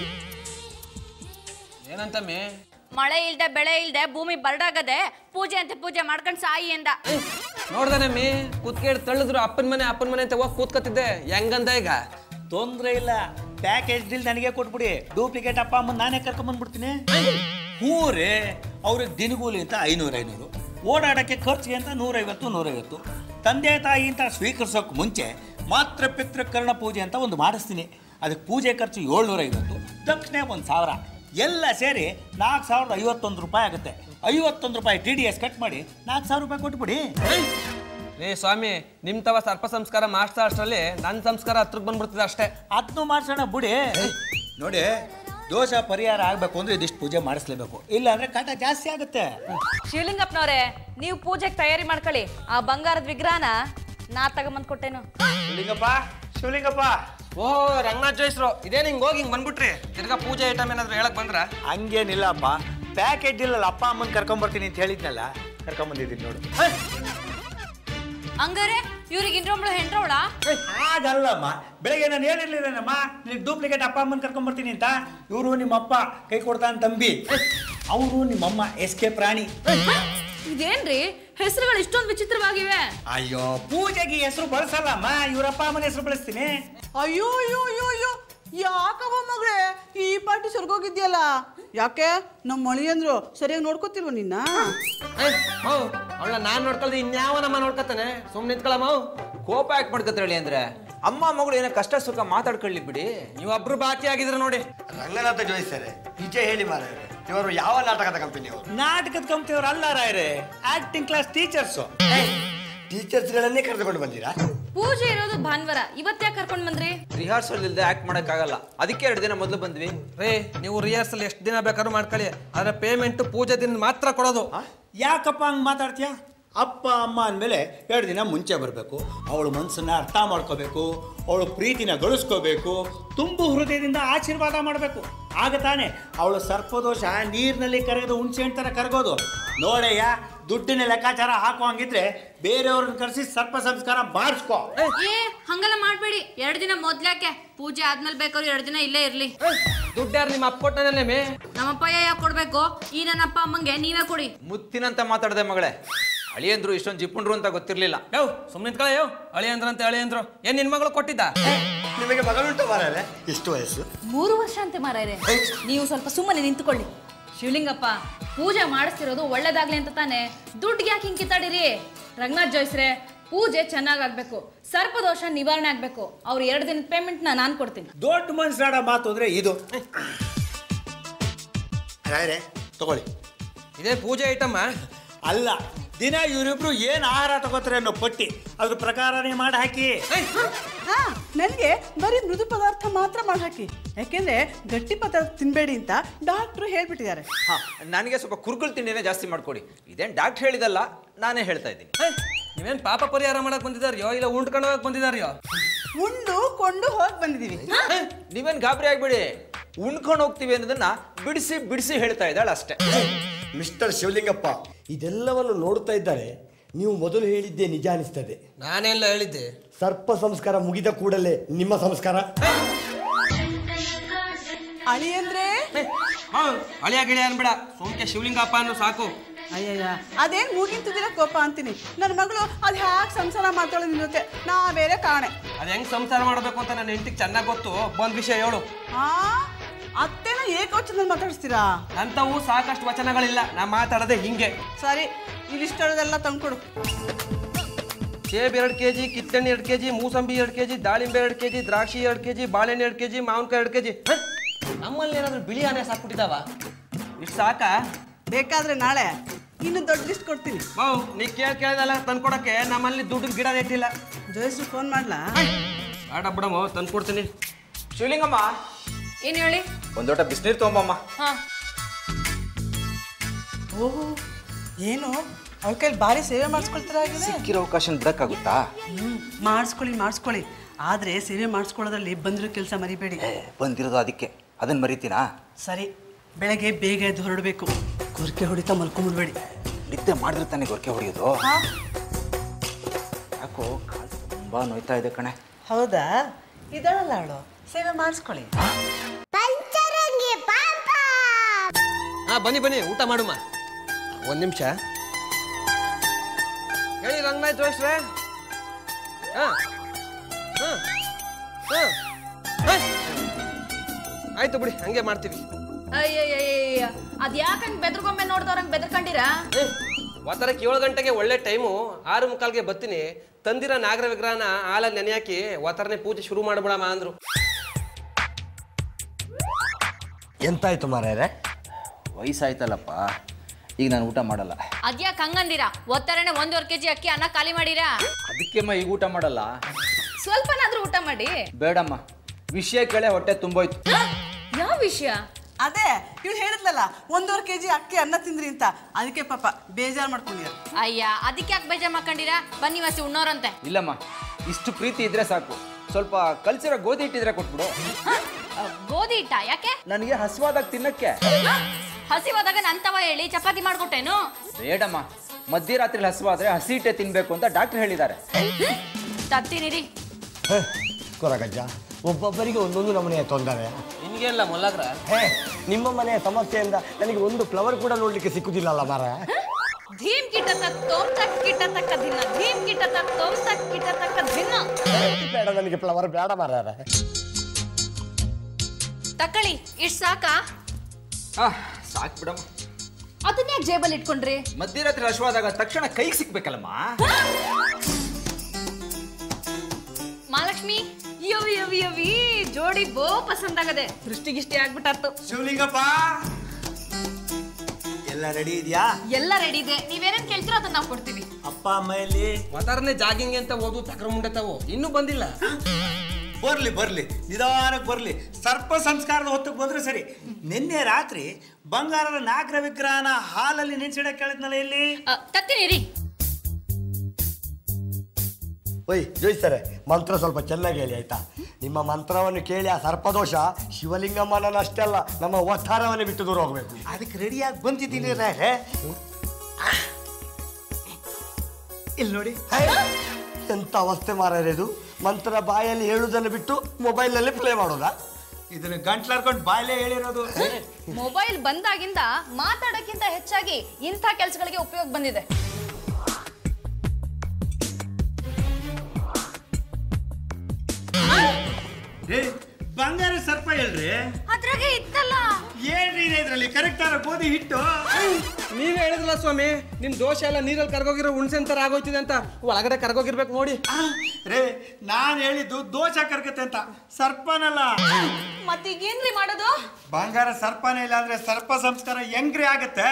ಏನಂತಮ್ಮಿ ಮಳೆ ಇಲ್ದೆ ಬೆಳೆ ಇಲ್ದೆ ಭೂಮಿ ಬರಡಾಗದೆ ಪೂಜೆ ಅಂತ ಪೂಜೆ ಮಾಡ್ಕೊಂಡ್ ಸಾಯಿ ಎಂದ ನೋಡ್ದಾನಮ್ಮಿ ಕೂತ್ಕೇಳಿ ತಳ್ಳಿದ್ರು ಅಪ್ಪನ ಮನೆ ಅಪ್ಪನ ಮನೆ ಅಂತ ಹೋಗಿ ಕೂತ್ಕತ್ತಿದ್ದೆ ಹೆಂಗಂದ ಈಗ ತೊಂದ್ರೆ ಇಲ್ಲ ಪ್ಯಾಕೇಜ್ ಡೀಲ್ ನನಗೆ ಕೊಟ್ಬಿಡಿ ಡೂಪ್ಲಿಕೇಟ್ ಅಪ್ಪ ಅಮ್ಮನ ನಾನೇ ಕರ್ಕೊಂಬಂದ್ಬಿಡ್ತೀನಿ ಹ್ಞೂ ರೇ ಅವ್ರಿಗೆ ದಿನಗೂಲಿ ಅಂತ ಐನೂರು ಐನೂರು ಓಡಾಡೋಕ್ಕೆ ಖರ್ಚಿಗೆ ಅಂತ ನೂರೈವತ್ತು ನೂರೈವತ್ತು ತಂದೆ ತಾಯಿ ಅಂತ ಸ್ವೀಕರಿಸೋಕೆ ಮುಂಚೆ ಮಾತ್ರ ಪಿತೃ ಕರ್ಣ ಪೂಜೆ ಅಂತ ಒಂದು ಮಾಡಿಸ್ತೀನಿ ಅದಕ್ಕೆ ಪೂಜೆ ಖರ್ಚು ಏಳ್ನೂರ ಐವತ್ತು ದಕ್ಷಿಣೆ ಒಂದು ಸಾವಿರ ಎಲ್ಲ ಸೇರಿ ನಾಲ್ಕು ಸಾವಿರದ ಐವತ್ತೊಂದು ರೂಪಾಯಿ ಆಗುತ್ತೆ ಐವತ್ತೊಂದು ರೂಪಾಯಿ ಟಿ ಡಿ ಎಸ್ ಕಟ್ ಮಾಡಿ ನಾಲ್ಕು ಸಾವಿರ ರೂಪಾಯಿ ಕೊಟ್ಬಿಡಿ ಏ ಸ್ವಾಮಿ ನಿಮ್ ತವ ಸರ್ಪ ಸಂಸ್ಕಾರ ಮಾಡ್ತಾ ಅಷ್ಟರಲ್ಲಿ ನನ್ನ ಸಂಸ್ಕಾರ ಹತ್ರಕ್ಕೆ ಬಂದ್ಬಿಡ್ತದೆ ಅಷ್ಟೇ ಅದನ್ನು ಮಾಡ್ಸೋಣ ಬಿಡಿ ನೋಡಿ ದೋಷ ಪರಿಹಾರ ಆಗಬೇಕು ಅಂದ್ರೆ ಇದಿಷ್ಟು ಪೂಜೆ ಮಾಡಿಸ್ಲೇಬೇಕು ಇಲ್ಲ ಅಂದ್ರೆ ಕಾಟ ಜಾಸ್ತಿ ಆಗುತ್ತೆ ಶಿವಲಿಂಗಪ್ಪನವ್ರೆ ನೀವು ಪೂಜೆಗೆ ತಯಾರಿ ಮಾಡ್ಕೊಳ್ಳಿ ಆ ಬಂಗಾರದ ವಿಗ್ರಹನ ನಾ ತಗೊಂಬಂದ್ ಕೊಟ್ಟೇನು ಶಿವಲಿಂಗಪ್ಪ ಶಿವಲಿಂಗಪ್ಪ ಓ ರಂಗನಾಥ್ ಜೋಯಿಸ್ರು ಇದೇ ಹಿಂಗ್ ಹೋಗಿ ಹಿಂಗ್ ಬಂದ್ಬಿಟ್ರಿ ತಿರ್ಗಾ ಪೂಜೆ ಐಟಮ್ ಏನಾದ್ರು ಹೇಳಕ್ ಬಂದ್ರ ಹಂಗೇನಿಲ್ಲಪ್ಪ ಪ್ಯಾಕೇಜ್ ಇಲ್ಲಲ್ಲ ಅಪ್ಪ ಅಮ್ಮನ ಕರ್ಕೊಂಬರ್ತೀನಿ ಅಂತ ಹೇಳಿದ್ನಲ್ಲ ಕರ್ಕೊಂಬಂದಿದ್ದೀನಿ ನೋಡು ಹಂಗಾರೆ ಇವ್ರಿಗೆ ಇಂದ್ರೊಬ್ಳು ಹೆಂಡ್ರವಳ ಹಾಗಲ್ಲಮ್ಮ ಬೆಳಗ್ಗೆ ನಾನು ಹೇಳಿರ್ಲಿಲ್ಲನಮ್ಮ ನೀವು ಡೂಪ್ಲಿಕೇಟ್ ಅಪ್ಪ ಅಮ್ಮನ ಕರ್ಕೊಂಬರ್ತೀನಿ ಅಂತ ಇವರು ನಿಮ್ಮಪ್ಪ ಕೈ ಕೊಡ್ತಾನೆ ತಂಬಿ ಅವರು ನಿಮ್ಮಮ್ಮ ಎಸ್ ಕೆ ಪ್ರಾಣಿ ಇದೇನ್ರಿ ಹೆಸರುಗಳು ಇಷ್ಟೊಂದು ವಿಚಿತ್ರವಾಗಿವೆ ಅಯ್ಯೋ ಪೂಜೆಗೆ ಹೆಸರು ಬಳಸಲ್ಲಮ್ಮ ಇವರಪ್ಪ ಅಮ್ಮನ ಹೆಸರು ಬಳಸ್ತೀನಿ ಅಯ್ಯೋ ಅಯ್ಯೋ ಅಯ್ಯೋ ಅಯ್ಯೋ ಯಾಕವ್ವ ಮಗಳೇ ಈ ಪಾರ್ಟಿ ಸರ್ಗೋಗಿದ್ಯಲ್ಲ ಯಾಕೆ ನಮ್ಮ ಮಳಿಯಂದ್ರು ಸರಿಯಾಗಿ ನೋಡ್ಕೋತಿಲ್ವ ನಿನ್ನ ಅವಳ ನಾನ್ ನೋಡ್ಕೊಳ್ದೆ ಇನ್ಯಾವ ನಮ್ಮ ನೋಡ್ಕೊತಾನೆ ಸುಮ್ಮನೆ ನಿಂತ್ಕೊಳಮ್ಮ ಕೋಪ ಯಾಕೆ ಮಾಡ್ಕೊತಾಳಿ ಅಂದ್ರೆ ಅಮ್ಮ ಮಗಳು ಏನೋ ಕಷ್ಟ ಸುಖ ಮಾತಾಡ್ಕೊಳ್ಳಿ ಬಿಡಿ ನೀವೊಬ್ರು ಬಾಕಿ ಆಗಿದ್ರ ನೋಡಿ ರಂಗನಾಥ ಜೋಯಿಸರೆ ನಿಜ ಹೇಳಿ ಮಾರಾಯರೆ ಇವರು ಯಾವ ನಾಟಕದ ಕಂಪನಿ ಅವರು ನಾಟಕದ ಕಂಪ್ನಿಯವ್ರು ಅಲ್ಲ ರಾಯರೇ ಆಕ್ಟಿಂಗ್ ಕ್ಲಾಸ್ ಟೀಚರ್ಸು ಟೀಚರ್ಸ್ಗಳನ್ನೇ ಕರೆದುಕೊಂಡು ಬಂದಿರಾ ಪೂಜೆ ಇರೋದು ಭಾನುವಾರ ಇವತ್ತೇ ಕರ್ಕೊಂಡ್ ಬಂದ್ರಿ ರಿಹರ್ಸಲ್ ಇಲ್ಲದೆ ಆಕ್ಟ್ ಮಾಡಕ್ಕಾಗಲ್ಲ ಅದಕ್ಕೆ ಎರಡು ದಿನ ಮೊದಲು ಬಂದ್ವಿ ರೇ ನೀವು ರಿಹರ್ಸಲ್ ಎಷ್ಟು ದಿನ ಬೇಕಾದ್ರೂ ಮಾಡ್ಕೊಳ್ಳಿ ಆದ್ರೆ ಪೇಮೆಂಟ್ ಪೂಜೆ ದಿನ ಮಾತ್ರ ಕೊಡೋದು ಯಾಕಪ್ಪ ಹಂಗೆ ಮಾತಾಡ್ತೀಯ ಅಪ್ಪ ಅಮ್ಮ ಅಂದಮೇಲೆ ಎರಡು ದಿನ ಮುಂಚೆ ಬರಬೇಕು ಅವಳ ಮನಸ್ಸನ್ನ ಅರ್ಥ ಮಾಡ್ಕೋಬೇಕು ಅವಳ ಪ್ರೀತಿನ ಗಳಿಸ್ಕೋಬೇಕು ತುಂಬು ಹೃದಯದಿಂದ ಆಶೀರ್ವಾದ ಮಾಡಬೇಕು ಆಗ ತಾನೇ ಅವಳ ಸರ್ಪದೋಷ ನೀರಿನಲ್ಲಿ ಕರಗದ ಹುಣಸೆ ಹಣ್ಣ್ ಥರ ಕರಗೋದು ನೋಡಯ್ಯ ದುಡ್ಡಿನ ಲೆಕ್ಕಾಚಾರ ಹಾಕೋ ಹಂಗಿದ್ರೆ ಬೇರೆಯವ್ರನ್ನ ಕರೆಸಿ ಸರ್ಪ ಸಂಸ್ಕಾರ ಮಾಡಿಸ್ಕೋ ಏ ಹಂಗೆಲ್ಲ ಮಾಡ್ಬೇಡಿ ಎರಡ್ ದಿನ ಮೊದ್ಲಾಕೆ ಪೂಜೆ ಆದ್ಮೇಲೆ ಬೇಕಾದ್ರು ಎರಡ್ ದಿನ ಇಲ್ಲೇ ಇರ್ಲಿ ದುಡ್ಡು ಯಾರು ನಿಮ್ಮ ಅಪ್ಪ ಕೊಟ್ಟನೇ ಮೇ ನಮ್ಮಪ್ಪ ಯಾಕೆ ಕೊಡ್ಬೇಕು ಈ ನನ್ನಪ್ಪ ಅಮ್ಮಂಗೆ ನೀವೇ ಕೊಡಿ ಮುತ್ತಿನಂತ ಮಾತಾಡದೆ ಮಗಳೇ ಅಳಿಯಂದ್ರು ಇಷ್ಟೊಂದು ಜಿಪ್ಪುಂಡ್ರು ಅಂತ ಗೊತ್ತಿರ್ಲಿಲ್ಲ ಯೋ ಸುಮ್ಮನೆ ನಿಂತ್ಕೊಳ್ಳ ಯೋ ಅಳಿ ಅಂದ್ರ ಅಂತ ಅಳಿ ಅಂದ್ರು ಏನ್ ನಿನ್ ಮಗಳು ಕೊಟ್ಟಿದ್ದ ನಿಮಗೆ ಮಗಳುಂಟು ಮಾರಾಯರೆ ಇಷ್ಟು ವಯಸ್ಸು ಮೂರು ವರ್ಷ ಅಂತೆ ಮಾರಾಯ್ರೆ ನೀವು ಸ್ವಲ್ಪ ಸುಮ್ಮನೆ ನಿಂತ್ಕೊಳ್ಳಿ ಶಿವಲಿಂಗಪ್ಪ ಪೂಜೆ ಮಾಡಿಸ್ತಿರೋದು ಒಳ್ಳೇದಾಗ್ಲಿ ಅಂತ ತಾನೆ ದುಡ್ಡಿಗೆ ಯಾಕೆ ಹಿಂಗ್ ಕಿತ್ತಾಡಿರಿ ರಂಗನಾಥ್ ಜೋಯ್ಸ್ರೆ ಪೂಜೆ ಚೆನ್ನಾಗಾಗ್ಬೇಕು ಸರ್ಪದೋಷ ನಿವಾರಣೆ ಆಗ್ಬೇಕು ಅವ್ರ ಎರಡು ದಿನದ ಪೇಮೆಂಟ್ನ ನಾನು ಕೊಡ್ತೀನಿ ದೊಡ್ಡ ಮನ್ಸಾಡ ಮಾತು ಅಂದ್ರೆ ಇದು ರಾಯರೇ ತಗೊಳ್ಳಿ ಇದೇ ಪೂಜೆ ಐಟಮ್ಮ ಅಲ್ಲ ದಿನ ಇವರಿಬ್ರು ಏನು ಆಹಾರ ತಗೋತಾರೆ ಅನ್ನೋ ಪಟ್ಟಿ ಅದ್ರ ಪ್ರಕಾರನೇ ಮಾಡಿ ಹಾಕಿ ಹಾ ನನಗೆ ಬರೀ ಮೃದು ಪದಾರ್ಥ ಮಾತ್ರ ಮಾಡಿ ಹಾಕಿ ಯಾಕೆಂದ್ರೆ ಗಟ್ಟಿ ಪದಾರ್ಥ ತಿನ್ಬೇಡಿ ಅಂತ ಡಾಕ್ಟ್ರು ಹೇಳ್ಬಿಟ್ಟಿದ್ದಾರೆ ಹಾ ನನಗೆ ಸ್ವಲ್ಪ ಕುರುಕುಲ್ ತಿಂಡಿನೇ ಜಾಸ್ತಿ ಮಾಡ್ಕೊಡಿ ಇದೇನ್ ಡಾಕ್ಟರ್ ಹೇಳಿದಲ್ಲ ನಾನೇ ಹೇಳ್ತಾ ಇದ್ದೀನಿ ಏ, ನೀವೇನ್ ಪಾಪ ಪರಿಹಾರ ಮಾಡಕ್ ಬಂದಿದಾರ್ಯೋ ಇಲ್ಲ ಉಂಡ್ಕೊಂಡು ಹೋಗಕ್ ಬಂದಿದಾರ್ಯೋ ಉಂಡು ಕೊಂಡು ಹೋಗಿ ಬಂದಿದೀವಿ ನೀವೇನ್ ಗಾಬರಿ ಆಗ್ಬಿಡಿ ಉಣ್ಕೊಂಡು ಹೋಗ್ತೀವಿ ಅನ್ನೋದನ್ನ ಬಿಡಿಸಿ ಬಿಡಿಸಿ ಹೇಳ್ತಾ ಇದ್ದಾಳೆ ಅಷ್ಟೇ ಮಿಸ್ಟರ್ ಶಿವಲಿಂಗಪ್ಪ ಇದೆಲ್ಲವನ್ನು ನೋಡ್ತಾ ಇದ್ದಾರೆ ನೀವು ಮೊದಲು ಹೇಳಿದ್ದೇ ನಿಜ ಅನಿಸ್ತದೆ ನಾನೆಲ್ಲ ಹೇಳಿದ್ದೆ ಸರ್ಪ ಸಂಸ್ಕಾರ ಮುಗಿದ ಕೂಡಲೇ ನಿಮ್ಮ ಸಂಸ್ಕಾರ ಅಳಿ ಅಂದ್ರೆ ಹಾ ಅಳಿಯ ಗಿಳಿಯ ಅನ್ಬೇಡ ಸೋಮಕ್ಕೆ ಶಿವಲಿಂಗಪ್ಪ ಅನ್ನೋ ಸಾಕು ಅಯ್ಯಯ್ಯ ಅದೇನ್ ಮೂಗಿನ ತುದಿರ ಕೋಪ ಅಂತೀನಿ ನನ್ನ ಮಗಳು ಅದ್ ಹ್ಯಾಕ್ ಸಂಸಾರ ಮಾಡ್ತಾಳೆ ನಿನ್ ಜೊತೆ ನಾ ಬೇರೆ ಕಾಣೆ ಅದ್ ಹೆಂಗ್ ಸಂಸಾರ ಮಾಡ್ಬೇಕು ಅಂತ ನನ್ನ ಹೆಂಡತಿಗೆ ಚೆನ್ನಾಗಿ ಗೊತ್ತು ಬಂದ್ ವಿಷಯ ಹೇಳು ಹಾ ಅತ್ತೆನ ಏಕವಚನದಲ್ಲಿ ಮಾತಾಡಿಸ್ತೀರಾ ಅಂತವು ಸಾಕಷ್ಟು ವಚನಗಳಿಲ್ಲ ನಾ ಮಾತಾಡದೆ ಹಿಂಗೆ ಸರಿ ಇಲ್ಲಿಷ್ಟೆಲ್ಲ ತಂದ್ಕೊಡು ಸೇಬ್ ಎರಡು ಕೆಜಿ ಕಿತ್ತಣ್ಣೆ ಎರಡು ಕೆಜಿ ಮೂಸಂಬಿ ಎರಡು ಕೆಜಿ ದಾಳಿಂಬೆ ಎರಡು ಕೆಜಿ ದ್ರಾಕ್ಷಿ ಎರಡು ಕೆಜಿ ಬಾಳೆಹಣ್ಣು ಎರಡು ಕೆಜಿ ಮಾವಿನಕಾಯಿ ಎರಡು ಕೆಜಿ ನಮ್ಮಲ್ಲಿ ಏನಾದ್ರು ಬಿಳಿ ಆನೆ ಸಾಕ್ಬಿಟ್ಟಿದಾವ ಇಷ್ಟು ಸಾಕಾ ಬೇಕಾದ್ರೆ ನಾಳೆ ಇನ್ನು ದೊಡ್ಡ ಲಿಸ್ಟ್ ಕೊಡ್ತೀನಿ ಮಾವು ನೀ ಕೇಳ್ ಕೇಳ್ದಲ್ಲ ತಂದ್ಕೊಡಕ್ಕೆ ನಮ್ಮಲ್ಲಿ ದುಡ್ಡು ಗಿಡ ನೆಟ್ಟಿಲ್ಲ ಜಯಶ್ರೀ ಫೋನ್ ಮಾಡ್ಲಾ ಬೇಡ ಬಿಡಮ್ಮ ತಂದ್ಕೊಡ್ತೀನಿ ಶಿವಲಿಂಗಮ್ಮ ಏನ್ ಹೇಳಿ ಒಂದ್ ಲೋಟ ಬಿಸಿನೀರು ತೊಗೊಂಬಮ್ಮ ಹಾ ಓಹೋ ಏನು ಅವಳ ಕೈಲಿ ಭಾರಿ ಸೇವೆ ಮಾಡಿಸ್ಕೊಳ್ತಾರಾಗಿದೆ ಸಿಕ್ಕಿರೋ ಅವಕಾಶ ಬಿಡಕ್ಕಾಗುತ್ತಾ ಹ್ಮ್ ಮಾಡಿಸ್ಕೊಳ್ಳಿ ಮಾಡಿಸ್ಕೊಳ್ಳಿ ಆದ್ರೆ ಸೇವೆ ಮಾಡಿಸ್ಕೊಳ್ಳೋದ್ರಲ್ಲಿ ಬಂದಿರೋ ಕೆಲಸ ಮರಿಬೇಡಿ ಬಂದಿರೋದು ಅದಕ್ಕೆ ಅದನ್ನ ಮರಿತೀನಾ ಸರಿ ಬೆಳಗ್ಗೆ ಬೇಗ ಎದ್ದು ಹೊರಡಬೇಕು ಕೊರಕೆ ಹೊಡಿತಾ ಮಲ್ಕೊಂಬಿಡ್ಬೇಡಿ ನಿದ್ದೆ ಮಾಡಿದ್ರೆ ತಾನೇ ಗೊರಕೆ ಹೊಡೆಯೋದು ಹಾ ಯಾಕೋ ಕಾಲು ತುಂಬ ತುಂಬ ನೋಯ್ತಾ ಇದೆ ಕಣೆ ಹೌದಾ ಇದಳಲ್ಲ ಅವಳು ಸೇವೆ ಮಾಡಿಸ್ಕೊಳ್ಳಿ ಹಾ ಬನ್ನಿ ಬನ್ನಿ ಊಟ ಮಾಡುಮ ಒಂದ್ ನಿಮಿಷ ಹೇಳಿ ರಂಗನಾಥ್ ಜೋಶ್ರೆ ಹಾ ಹಾ ಹಾ ಹಾ. ಆಯ್ತು ಬಿಡಿ ಹಂಗೆ ಮಾಡ್ತೀವಿ ಅಯ್ಯಯ್ಯಯ್ಯ ಅದ್ ಯಾಕಂಗ್ ಬೆದ್ರಗೊಮ್ಮೆ ನೋಡ್ದವ್ರಂಗ್ ಬೆದ್ರಕೊಂಡಿರಾ ವಾತಾರಕ್ಕೆ ಏಳು ಗಂಟೆಗೆ ಒಳ್ಳೆ ಟೈಮು ಆರು ಮುಕ್ಕಾಲ್ಗೆ ಬರ್ತೀನಿ ತಂದಿರ ನಾಗರ ವಿಗ್ರಹನ ಹಾಲಲ್ಲಿ ನೆನೆ ಹಾಕಿ ವಾತಾರನೆ ಪೂಜೆ ಶುರು ಮಾಡ್ಬಿಡಮ್ಮ ಅಂದ್ರು ಎಂತಾಯ್ತು ಮಾರ್ಯಾರೆ ವಯಸ್ಸಾಯ್ತಲ್ಲಪ್ಪ ಈಗ ನಾನು ಊಟ ಮಾಡಲ್ಲ ಅದ್ಯಾಕ್ ಹಂಗಂದಿರಾ ಒತ್ತರನೆ ಒಂದೂವರೆ ಕೆಜಿ ಅಕ್ಕಿ ಅನ್ನ ಖಾಲಿ ಮಾಡಿರಾ ಅದಕ್ಕೆಮ್ಮ ಈಗ ಊಟ ಮಾಡಲ್ಲ ಸ್ವಲ್ಪನಾದ್ರೂ ಊಟ ಮಾಡಿ ಬೇಡಮ್ಮ ವಿಷಯ ಕೇಳೆ ಹೊಟ್ಟೆ ತುಂಬೋಯ್ತು ಯಾವ ವಿಷಯ ಅದೇ ಇವ್ಳು ಹೇಳಿದ್ಲಲ್ಲ ಒಂದೂವರೆ ಕೆ ಜಿ ಅಕ್ಕಿ ಅನ್ನ ತಿಂದ್ರಿ ಅಂತ ಅದಕ್ಕೆ ಪಾಪ ಬೇಜಾರು ಮಾಡ್ಕೊಂಡಿರ ಅಯ್ಯ ಅದಕ್ಕೆ ಯಾಕೆ ಬೇಜಾರ್ ಮಾಡ್ಕೊಂಡಿರಾ ಬನ್ನಿ ವಾಸಿ ಉಣ್ಣೋರಂತೆ ಇಲ್ಲಮ್ಮ ಇಷ್ಟು ಪ್ರೀತಿ ಇದ್ರೆ ಸಾಕು ಸ್ವಲ್ಪ ಕಲ್ಸಿರೋ ಗೋಧಿ ಹಿಟ್ಟಿದ್ರೆ ಕೊಟ್ಬಿಡು ಅ, ಗೋಧಿ ಹಿಟ್ಟ ಯಾಕೆ ನನಗೆ ಹಸುವಾದಾಗ ತಿನ್ನಕ್ಕೆ ಹಸಿವಾದಾಗ ನಂತವ ಹೇಳಿ ಚಪಾತಿ ಮಾಡ್ಕೊಟ್ಟೇನು ಬೇಡಮ್ಮ ಮಧ್ಯರಾತ್ರಿ ಹಸುವಾದ್ರೆ ಹಸಿ ಹಿಟ್ಟೆ ತಿನ್ಬೇಕು ಅಂತ ಡಾಕ್ಟರ್ ಹೇಳಿದ್ದಾರೆ ತತ್ತೀನಿರಿ ಕೊರಗಜ್ಜ ಒಬ್ಬೊಬ್ಬರಿಗೆ ಒಂದೊಂದು ನಮನೆಯ ತೊಂದರೆ ನಿನ್ಗೇನಿಲ್ಲ ಮೊಲ್ಲಗ್ರ ಹೇ ನಿಮ್ಮ ಮನೆಯ ಸಮಸ್ಯೆಯಿಂದ ನನಗೆ ಒಂದು ಫ್ಲವರ್ ಕೂಡ ನೋಡ್ಲಿಕ್ಕೆ ಸಿಕ್ಕುದಿಲ್ಲಲ್ಲ ಮಾರ ಧೀಮ್ ಕಿಟ ತಕ್ ತೋಮ್ ತಕ್ ಕಿಟ ತಕ್ಕ ದಿನ ಧೀಮ್ ಕಿಟ ತಕ್ ತೋಮ್ ತಕ್ ಕಿಟ ತಕ್ಕ ದಿನ ಬೇಡ ನನಗೆ ಫ್ಲವರ್ ಬೇಡ ಮಾರ ತಕ್ಕಳಿ ಇಷ್ಟ್ ಸಾಕಾ ಸಾಕು ಬಿಡಮ್ಮ ಅದನ್ನ ಯಾಕೆ ಜೇಬಲ್ಲಿ ಇಟ್ಕೊಂಡ್ರಿ ಮಧ್ಯರಾತ್ರಿ ಹಸುವಾದಾಗ ತಕ್ಷಣ ಕೈಗೆ ಸಿಕ್ಬೇಕಲ್ಲಮ್ಮ ಮಹಾಲಕ್ಷ್ಮಿ ಯವಿ ಯವಿ ಯವಿ ಜೋಡಿ ಬೋ ಪಸಂದ್ ಆಗದೆ ದೃಷ್ಟಿಗಿಷ್ಟಿ ಆಗ್ಬಿಟ್ಟಾರ್ತು ಶಿವಲಿಂಗಪ್ಪ ಎಲ್ಲ ರೆಡಿ ಇದೆಯಾ ಎಲ್ಲ ರೆಡಿ ಇದೆ ನೀವೇನೇನ್ ಕೇಳ್ತೀರೋ ಅದನ್ನ ನಾವು ಕೊಡ್ತೀವಿ ಅಪ್ಪ ಅಮ್ಮ ಎಲ್ಲಿ ವಾತಾರನೆ ಜಾಗಿಂಗ್ ಅಂತ ಓದು ತಕ್ರ ಮುಂಡೆ ತಾವು ಇನ್ನೂ ಬಂದಿಲ್ಲ ಬರ್ಲಿ ಬರ್ಲಿ ನಿಧಾನಕ್ಕೆ ಬರ್ಲಿ ಸರ್ಪ ಸಂಸ್ಕಾರದ ಹೊತ್ತಿಗೆ ಬಂದ್ರೆ ಸರಿ ನಿನ್ನೆ ರಾತ್ರಿ ಬಂಗಾರದ ನಾಗರ ವಿಗ್ರಹನ ಹಾಲಲ್ಲಿ ನೆನ್ಸಿಡಕ್ಕೆ ಕೇಳಿದ್ನಲ್ಲ ಇಲ್ಲಿ ತತ್ತೀನಿರಿ ಒಯ್ ಜೋಯಿಸ್ತಾರೆ ಮಂತ್ರ ಸ್ವಲ್ಪ ಚೆನ್ನಾಗಿ ಹೇಳಿ ಆಯ್ತಾ ನಿಮ್ಮ ಮಂತ್ರವನ್ನು ಕೇಳಿ ಆ ಸರ್ಪದೋಷ ಶಿವಲಿಂಗಮ್ಮನನ್ನು ಅಷ್ಟೇ ಅಲ್ಲ ನಮ್ಮ ಒತ್ತಾರವನ್ನೇ ಬಿಟ್ಟು ದೂರ ಹೋಗ್ಬೇಕು ಅದಕ್ಕೆ ರೆಡಿಯಾಗಿ ಬಂದಿದ್ದೀನಿ ರಾಯರೇ ಇಲ್ಲಿ ನೋಡಿ ಹೇ, ಎಂತ ಅವಸ್ಥೆ ಮಾರಾರೆ ಇದು ಮಂತ್ರ ಬಾಯಲ್ಲಿ ಹೇಳುವುದನ್ನು ಬಿಟ್ಟು ಮೊಬೈಲ್ನಲ್ಲಿ ಪ್ಲೇ ಮಾಡೋದಾ ಇದನ್ನ ಗಂಟ್ಲಾರ್ಕೊಂಡು ಬಾಯ್ಲೆ ಹೇಳಿರೋದು ಮೊಬೈಲ್ ಬಂದಾಗಿಂದ ಮಾತಾಡೋಕ್ಕಿಂತ ಹೆಚ್ಚಾಗಿ ಇಂಥ ಕೆಲಸಗಳಿಗೆ ಉಪಯೋಗ ಬಂದಿದೆ ಏ, ಬಂಗಾರ ಸರ್ಪ ಹೇಳ್ರಿ ಅದ್ರಾಗೆ ಇತ್ತಲ್ಲ ಏನ್ರಿ ಇದೆ ಇದ್ರಲ್ಲಿ ಕರೆಕ್ಟ್ ಆರ ಗೋಧಿ ಹಿಟ್ಟು ನೀವೇ ಹೇಳಿದ್ರಲ್ಲ ಸ್ವಾಮಿ ನಿಮ್ ದೋಷ ಎಲ್ಲ ನೀರಲ್ಲಿ ಕರ್ಗೋಗಿರೋ ಹುಣ್ಸೆ ತರ ಆಗೋಯ್ತಿದೆ ಅಂತ ಒಳಗಡೆ ಕರ್ಗೋಗಿರ್ಬೇಕು ನೋಡಿ ಆ, ರೇ ನಾನ್ ಹೇಳಿದ್ದು ದೋಷ ಕರ್ಕತ್ತೆ ಅಂತ ಸರ್ಪನಲ್ಲ ಮತ್ತೀಗೇನ್ರಿ ಮಾಡೋದು ಬಂಗಾರ ಸರ್ಪನೇ ಇಲ್ಲ ಅಂದ್ರೆ ಸರ್ಪ ಸಂಸ್ಕಾರ ಹೆಂಗ್ರಿ ಆಗತ್ತೆ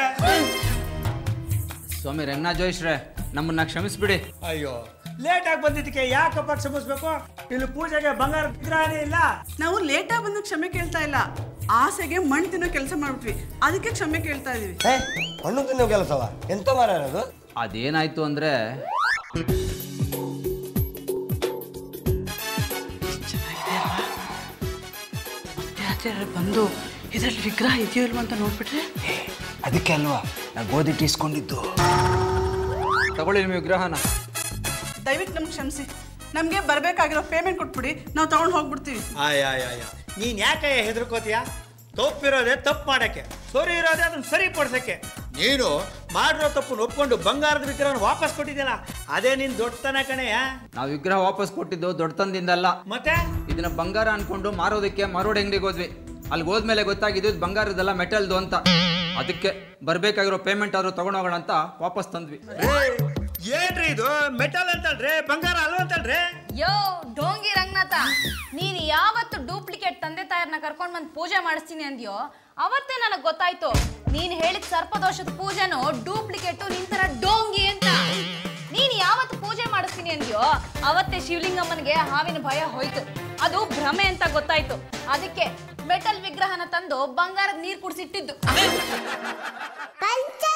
ಸ್ವಾಮಿ ರಂಗನಾಥ್ ಜೋಯಿಸ್ರೆ ನಮ್ಮನ್ನ ಕ್ಷಮಿಸ್ಬಿಡಿ ಅಯ್ಯೋ ಲೇಟ್ ಆಗಿ ಬಂದಿದ್ದಕ್ಕೆ ಯಾಕಪ್ಪ ಕ್ಷಮಿಸ್ಬೇಕು ಇಲ್ಲಿ ಪೂಜೆಗೆ ಬಂಗಾರ ವಿಗ್ರಹನೇ ಇಲ್ಲ ನಾವು ಲೇಟಾಗಿ ಬಂದು ಕ್ಷಮೆ ಕೇಳ್ತಾ ಇಲ್ಲ ಆಸೆಗೆ ಮಣ್ಣು ತಿನ್ನೋ ಕೆಲಸ ಮಾಡ್ಬಿಟ್ವಿ ಅದಕ್ಕೆ ಕ್ಷಮೆ ಕೇಳ್ತಾ ಇದೀವಿ ಹೇ ಹಣ್ಣು ತಿನ್ನೋ ಕೆಲಸವ ಎಂತ ಮಾರಾಯ ಅದು ಅದೇನಾಯ್ತು ಅಂದ್ರೆ ಬಂದು ಇದರಲ್ಲಿ ವಿಗ್ರಹ ಇದೆಯೋ ಇಲ್ವಾ ಅಂತ ನೋಡ್ಬಿಟ್ರೆ ಅದಕ್ಕೆ ಅಲ್ವಾ ನಾ ಗೋಧಿ ಇಸ್ಕೊಂಡಿದ್ದು ತಗೊಳ್ಳಿ ನಿಮ್ಮ ವಿಗ್ರಹನ ದಯವಿಟ್ಟು ನಮ್ಗೆ ಕ್ಷಮಿಸಿ ನಮಗೆ ಬರಬೇಕಾಗಿರೋ ಪೇಮೆಂಟ್ ಕೊಟ್ಬಿಡಿ ನಾವು ತಗೊಂಡು ಹೋಗ್ಬಿಡ್ತೀವಿ ಆಯಾಯಾಯ ನೀನ್ ಯಾಕೆ ಹೆದರ್ಕೋತೀಯ ತಪ್ಪಿರೋದೇ ತಪ್ಪು ಮಾಡಕ್ಕೆ ಸರಿ ಇರೋದೇ ಅದನ್ನ ಸರಿಪಡಿಸಕ್ಕೆ ನೀನು ಮಾಡಿರೋ ತಪ್ಪು ಒಪ್ಕೊಂಡು ಬಂಗಾರದ ವಿಗ್ರಹನ ವಾಪಸ್ ಕೊಟ್ಟಿದ್ಯಲ್ಲ ಅದೇ ನಿನ್ ದೊಡ್ಡತನ ಕಣೆಯ ನಾವು ವಿಗ್ರಹ ವಾಪಸ್ ಕೊಟ್ಟಿದ್ದು ದೊಡ್ಡತನದಿಂದಲ್ಲ ಮತ್ತೆ ಇದನ್ನ ಬಂಗಾರ ಅನ್ಕೊಂಡು ಮಾರೋದಕ್ಕೆ ಮಾರೋಡ್ ಅಂಗಡಿಗೆ ಹೋದ್ವಿ ಅಲ್ಲಿ ಹೋದ್ಮೇಲೆ ಗೊತ್ತಾಗಿದ್ದು ಇದು ಬಂಗಾರದಲ್ಲ ಮೆಟಲ್ದು ಅಂತ ಅದಕ್ಕೆ ಬರ್ಬೇಕಾಗಿರೋ ಪೇಮೆಂಟ್ ಆದ್ರೂ ತಗೊಂಡೋಗೋಣ ಅಂತ ವಾಪಸ್ ತಂದ್ವಿ ಏ, ಏನ್ರಿ ಇದು ಮೆಟಲ್ ಅಂತಲ್ರಿ ಬಂಗಾರ ಅಲ್ವ ಅಂತಲ್ರಿ ಯೋ ಡೋಂಗಿ ರಂಗನಾಥ ನೀನು ಯಾವತ್ತು ಡೂಪ್ಲಿಕೇಟ್ ತಂದೆ ತಾಯರ್ನ ಕರ್ಕೊಂಡ್ ಬಂದು ಪೂಜೆ ಮಾಡಿಸ್ತೀನಿ ಅಂದ್ಯೋ ಅವತ್ತೇ ನನಗೆ ಗೊತ್ತಾಯ್ತು ನೀನು ಹೇಳಿದ ಸರ್ಪದೋಷದ ಪೂಜೆನೋ ಡೂಪ್ಲಿಕೇಟು ನಿಂತರ ಡೋಂಗಿ ಅಂತ ನೀನು ಯಾವತ್ತು ಪೂಜೆ ಮಾಡಿಸ್ತೀನಿ ಅಂದ್ಯೋ ಅವತ್ತೇ ಶಿವಲಿಂಗಮ್ಮನಿಗೆ ಹಾವಿನ ಭಯ ಹೋಯ್ತು ಅದು ಭ್ರಮೆ ಅಂತ ಗೊತ್ತಾಯ್ತು ಅದಕ್ಕೆ ಮೆಟಲ್ ವಿಗ್ರಹನ ತಂದು ಬಂಗಾರದ ನೀರು ಕುಡಿಸಿಟ್ಟಿದ್ದು ಪಂಚ